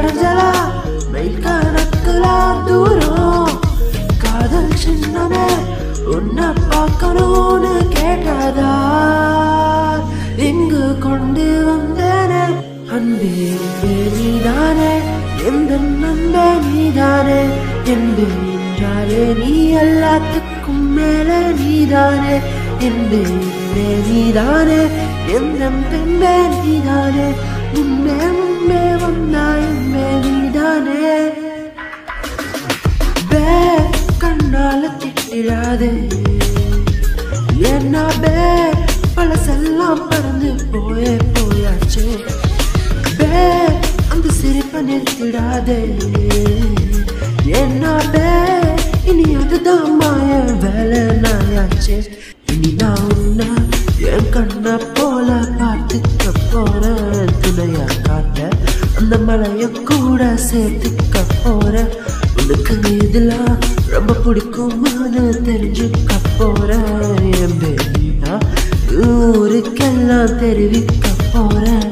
அடைஞ்சலா mile கணக்குலா தூரம் காதல் சின்னமே உன்னை பார்க்கணும்னு கேட்டதா இங்கு கொண்டு வந்தேனே அன்பே அன்பே நீதானே எந்த நண்பே நீதானே என்பே என்றாலே நீ எல்லாத்துக்கும் மேலே நீதானே என்பே என்பே நீதானே எந்த பெண்பே நீதானே முன்னே முன்னே வந்தாய் என்பே நீதானே பே கண்ணால திட்டிடாதே என்ன பே பழசெல்லாம் பறந்து போயே போயாச்சே பே அந்த சிரிப்பை நிறுத்திடாதே என்ன பே இனி அதுதான் மாய வேலை நாயாச்சே இனி நான் உன்னை என் கண்ணை போல பார்த்துக்க போறேன் துணையா காட்ட அந்த மலைய கூட சேர்த்துக்க போறேன் உனக்கு இதெல்லாம் ரொம்ப பிடிக்குமான்னு தெரிஞ்சுக்க போறேன் என் பேபியா ஊருக்கெல்லாம் தெரிவிக்க போறேன்